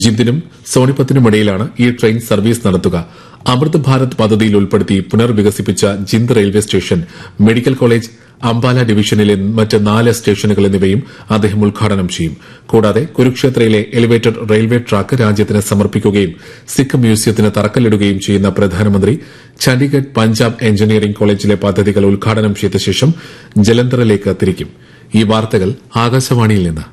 ജിന്ദിനും സോണിപ്പത്തിനും ഇടയിലാണ് ഈ train service നടത്തുക അമൃത് ഭാരത് പദ്ധതിയിൽ ഉൾപ്പെടുത്തി പുനർവികസിപ്പിച്ച Jind railway station medical college Ambala ഡിവിഷനിലെ മറ്റ് നാല് സ്റ്റേഷനുകൾ എന്നിവയും അദ്ദേഹം ഉദ്ഘാടനം ചെയ്യും കൂടാതെ കുരുക്ഷേത്രയിലെ എലിവേറ്റഡ് റെയിൽവേ ട്രാക്ക് രാജ്യത്തിന് സമർപ്പിക്കുകയും സിഖ് മ്യൂസിയത്തിന് തറക്കല്ലിടുകയും ചെയ്യുന്ന പ്രധാനമന്ത്രി ചണ്ഡീഗഡ് പഞ്ചാബ് എഞ്ചിനീയറിംഗ് കോളേജിലെ പദ്ധതികൾ ഉദ്ഘാടനം ചെയ്ത ശേഷം ജലന്ധറിലേക്ക് തിരിക്കും ഈ വാർത്തകൾ ആകാശവാണിയിൽ നിന്ന്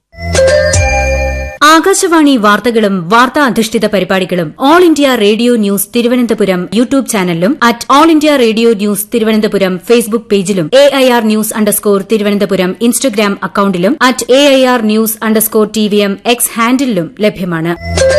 ആകാശവാണി വാർത്തകളും വാർത്താ അധിഷ്ഠിത പരിപാടികളും All India Radio news Thiruvananthapuram YouTube ചാനലിലും at All India Radio news Thiruvananthapuram Facebook പേജിലും A I R news underscore Thiruvananthapuram Instagram അക്കൌണ്ടിലും at A I R news underscore T V M X ഹാൻഡിലും ലഭ്യമാണ്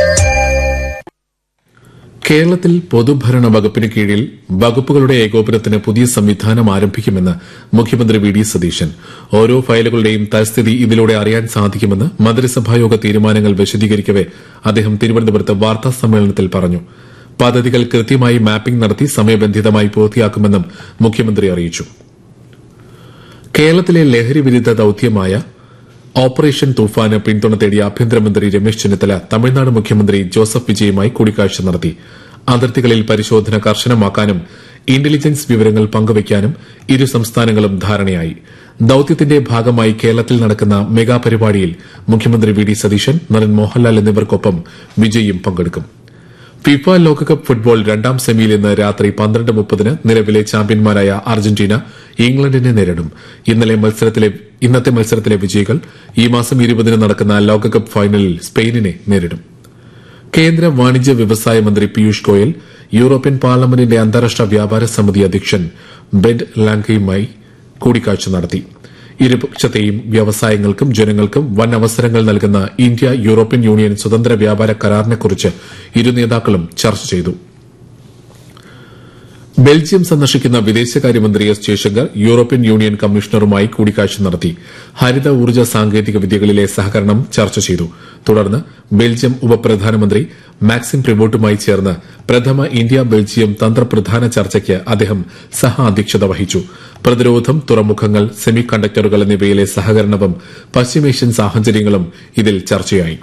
കേരളത്തിൽ പൊതുഭരണ വകുപ്പിന് കീഴിൽ വകുപ്പുകളുടെ ഏകോപനത്തിന് പുതിയ സംവിധാനം ആരംഭിക്കുമെന്ന് മുഖ്യമന്ത്രി വി ഡി സതീശൻ ഓരോ ഫയലുകളുടെയും തൽസ്ഥിതി ഇതിലൂടെ അറിയാൻ സാധിക്കുമെന്ന് മന്ത്രിസഭായോഗ തീരുമാനങ്ങൾ വിശദീകരിക്കവെ അദ്ദേഹം തിരുവനന്തപുരത്ത് വാർത്താ സമ്മേളനത്തിൽ പറഞ്ഞു പദ്ധതികൾ കൃത്യമായി മാപ്പിംഗ് നടത്തി സമയബന്ധിതമായി പൂർത്തിയാക്കുമെന്നും മുഖ്യമന്ത്രി അറിയിച്ചു കേരളത്തിലെ ലഹരി വിരുദ്ധ ദൌത്യമായ ഓപ്പറേഷൻ തൂഫാന് പിന്തുണ തേടിയ ആഭ്യന്തരമന്ത്രി രമേശ് ചെന്നിത്തല തമിഴ്നാട് മുഖ്യമന്ത്രി ജോസഫ് വിജയുമായി കൂടിക്കാഴ്ച നടത്തി അതിർത്തികളിൽ പരിശോധന കർശനമാക്കാനും ഇന്റലിജൻസ് വിവരങ്ങൾ പങ്കുവയ്ക്കാനും ഇരു സംസ്ഥാനങ്ങളും ധാരണയായി ദൌത്യത്തിന്റെ ഭാഗമായി കേരളത്തിൽ നടക്കുന്ന മെഗാ പരിപാടിയിൽ മുഖ്യമന്ത്രി വി ഡി സതീശൻ നടൻ മോഹൻലാൽ എന്നിവർക്കൊപ്പം വിജയും പങ്കെടുക്കും ഫിഫ ലോകകപ്പ് ഫുട്ബോൾ രണ്ടാം സെമിയിൽ ഇന്ന് രാത്രി പന്ത്രണ്ട് മുപ്പതിന് നിലവിലെ ചാമ്പ്യന്മാരായ അർജന്റീന ഇംഗ്ലണ്ടിനെ നേരിടും ഇന്നലെ മത്സരത്തിലെ ഇന്നത്തെ മത്സരത്തിലെ വിജയികൾ ഈ മാസം ഇരുപതിന് നടക്കുന്ന ലോകകപ്പ് ഫൈനലിൽ സ്പെയിനിനെ നേരിടും കേന്ദ്ര വാണിജ്യ വ്യവസായ മന്ത്രി പീയൂഷ് ഗോയൽ യൂറോപ്യൻ പാർലമെന്റിന്റെ അന്താരാഷ്ട്ര വ്യാപാര സമിതി അധ്യക്ഷൻ ബെഡ് ലാങ്കയുമായി കൂടിക്കാഴ്ച നടത്തി ഇരുപക്ഷത്തെയും വ്യവസായങ്ങൾക്കും ജനങ്ങൾക്കും വൻ അവസരങ്ങൾ നൽകുന്ന ഇന്ത്യ യൂറോപ്യൻ യൂണിയൻ സ്വതന്ത്ര വ്യാപാര കരാറിനെക്കുറിച്ച് ഇരു നേതാക്കളും ചർച്ച ചെയ്തു ബെൽജിയം സന്ദർശിക്കുന്ന വിദേശകാര്യമന്ത്രി എസ് ജയശങ്കർ യൂറോപ്യൻ യൂണിയൻ കമ്മീഷണറുമായി കൂടിക്കാഴ്ച നടത്തി ഹരിത ഊർജ്ജ സാങ്കേതിക വിദ്യകളിലെ സഹകരണം ചർച്ച ചെയ്തു തുടർന്ന് ബെൽജിയം ഉപപ്രധാനമന്ത്രി മാക്സിം പ്രിവോട്ടുമായി ചേർന്ന് പ്രഥമ ഇന്ത്യ ബെൽജിയം തന്ത്രപ്രധാന ചർച്ചയ്ക്ക് അദ്ദേഹം സഹ അധ്യക്ഷത വഹിച്ചു പ്രതിരോധം തുറമുഖങ്ങൾ സെമി കണ്ടക്ടറുകൾ എന്നിവയിലെ സഹകരണവും പശ്ചിമേഷ്യൻ സാഹചര്യങ്ങളും ഇതിൽ ചർച്ചയായി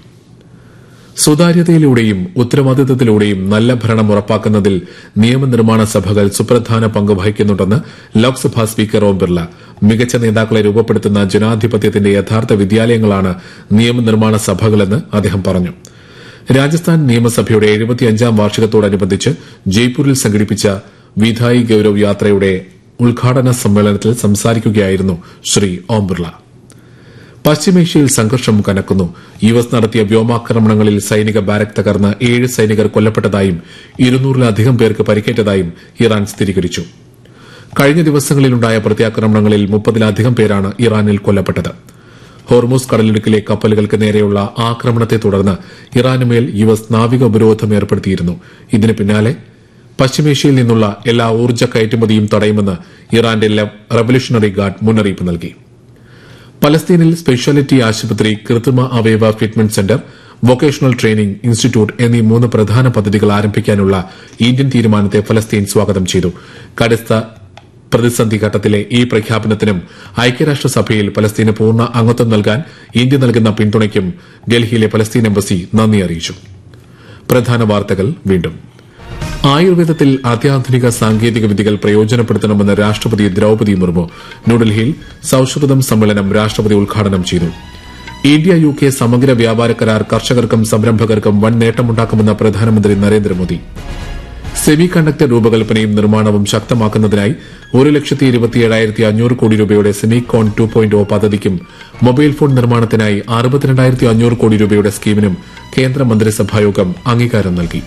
സുതാര്യതയിലൂടെയും ഉത്തരവാദിത്തത്തിലൂടെയും നല്ല ഭരണം ഉറപ്പാക്കുന്നതിൽ നിയമനിർമ്മാണ സഭകൾ സുപ്രധാന പങ്ക് വഹിക്കുന്നുണ്ടെന്ന് ലോക്സഭാ സ്പീക്കർ ഓം ബിർല മികച്ച നേതാക്കളെ രൂപപ്പെടുത്തുന്ന ജനാധിപത്യത്തിന്റെ യഥാർത്ഥ വിദ്യാലയങ്ങളാണ് നിയമനിർമ്മാണ സഭകളെന്ന് അദ്ദേഹം പറഞ്ഞു രാജസ്ഥാൻ നിയമസഭയുടെ എഴുപത്തിയഞ്ചാം വാർഷികത്തോടനുബന്ധിച്ച് ജയ്പൂരിൽ സംഘടിപ്പിച്ച വിധായി ഗൌരവ് യാത്രയുടെ ഉദ്ഘാടന സമ്മേളനത്തിൽ സംസാരിക്കുകയായിരുന്നു ശ്രീ ഓം ബിർള പശ്ചിമേഷ്യയിൽ സംഘർഷം കനക്കുന്നു യു എസ് നടത്തിയ വ്യോമാക്രമണങ്ങളിൽ സൈനിക ബാരക് തകർന്ന് ഏഴ് സൈനികർ കൊല്ലപ്പെട്ടതായും ഇരുന്നൂറിലധികം പേർക്ക് പരിക്കേറ്റതായും ഇറാൻ സ്ഥിരീകരിച്ചു കഴിഞ്ഞ ദിവസങ്ങളിലുണ്ടായ പ്രത്യാക്രമണങ്ങളിൽ മുപ്പതിലധികം പേരാണ് ഇറാനിൽ കൊല്ലപ്പെട്ടത് ഹോർമൂസ് കടലിടുക്കിലെ കപ്പലുകൾക്ക് നേരെയുള്ള ആക്രമണത്തെ തുടർന്ന് ഇറാനുമേൽ യു എസ് നാവിക ഉപരോധം ഏർപ്പെടുത്തിയിരുന്നു ഇതിന് പിന്നാലെ പശ്ചിമേഷ്യയിൽ നിന്നുള്ള എല്ലാ ഊർജ്ജ കയറ്റുമതിയും തടയുമെന്ന് ഇറാന്റെ റവല്യൂഷണറി ഗാർഡ് മുന്നറിയിപ്പ് നൽകി പലസ്തീനിൽ സ്പെഷ്യാലിറ്റി ആശുപത്രി കൃത്രിമ അവയവ treatment centre vocational training institute എന്നീ മൂന്ന് പ്രധാന പദ്ധതികൾ ആരംഭിക്കാനുള്ള ഇന്ത്യൻ തീരുമാനത്തെ ഫലസ്തീൻ സ്വാഗതം ചെയ്തു കടുത്ത പ്രതിസന്ധി ഘട്ടത്തിലെ ഈ പ്രഖ്യാപനത്തിനും ഐക്യരാഷ്ട്രസഭയിൽ പലസ്തീന് പൂർണ്ണ അംഗത്വം നൽകാൻ ഇന്ത്യ നൽകുന്ന പിന്തുണയ്ക്കും ഡൽഹിയിലെ പലസ്തീൻ എംബസി നന്ദി അറിയിച്ചു പ്രധാന വാർത്തകൾ വീണ്ടും ആയുർവേദത്തിൽ അത്യാധുനിക സാങ്കേതിക വിദ്യകൾ പ്രയോജനപ്പെടുത്തണമെന്ന് രാഷ്ട്രപതി ദ്രൌപതി മുർമു ന്യൂഡൽഹിയിൽ സൌഹൃദം സമ്മേളനം രാഷ്ട്രപതി ഉദ്ഘാടനം ചെയ്തു ഇന്ത്യ യു കെ സമഗ്ര വ്യാപാര കരാർ കർഷകർക്കും സംരംഭകർക്കും വൻ നേട്ടമുണ്ടാക്കുമെന്ന് പ്രധാനമന്ത്രി നരേന്ദ്രമോദി സെമി കണ്ടക്ടർ രൂപകൽപ്പനയും നിർമ്മാണവും ശക്തമാക്കുന്നതിനായി ഒരു ലക്ഷത്തി ഇരുപത്തിയേഴായിരത്തി അഞ്ഞൂറ് കോടി രൂപയുടെ സെമികോൺ ടു പോയിന്റ് ഒ പദ്ധതിക്കും മൊബൈൽ ഫോൺ നിർമ്മാണത്തിനായി അറുപത്തിരണ്ടായിരത്തി അഞ്ഞൂറ് കോടി രൂപയുടെ സ്കീമിനും കേന്ദ്ര മന്ത്രിസഭായോഗം അംഗീകാരം നൽകി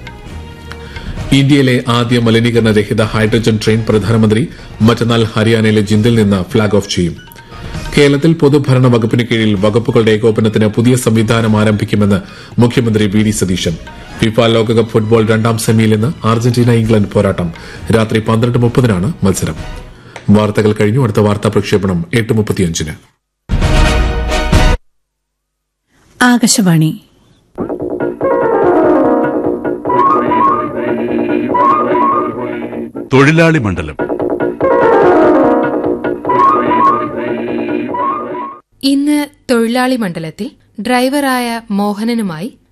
ഇന്ത്യയിലെ ആദ്യ മലിനീകരണ രഹിത ഹൈഡ്രജൻ ട്രെയിൻ പ്രധാനമന്ത്രി മറ്റന്നാൾ ഹരിയാനയിലെ ജിന്ദിൽ നിന്ന് ഫ്ളാഗ് ഓഫ് ചെയ്യും കേരളത്തിൽ പൊതുഭരണ വകുപ്പിന് കീഴിൽ വകുപ്പുകളുടെ ഏകോപനത്തിന് പുതിയ സംവിധാനം ആരംഭിക്കുമെന്ന് മുഖ്യമന്ത്രി വി ഡി സതീശൻ ഫിഫ ലോകകപ്പ് ഫുട്ബോൾ രണ്ടാം സെമിയിൽ ഇന്ന് അർജന്റീന ഇംഗ്ലണ്ട് പോരാട്ടം രാത്രി പന്ത്രണ്ട് മുപ്പതിനാണ് മത്സരം വാർത്തകൾ കഴിഞ്ഞു അടുത്ത വാർത്താ പ്രക്ഷേപണം എട്ട് മുപ്പത്തിയഞ്ചിന് ആകാശവാണി തൊഴിലാളി മണ്ഡലം ഇന്ന് തൊഴിലാളി മണ്ഡലത്തിൽ ഡ്രൈവറായ മോഹനനുമായി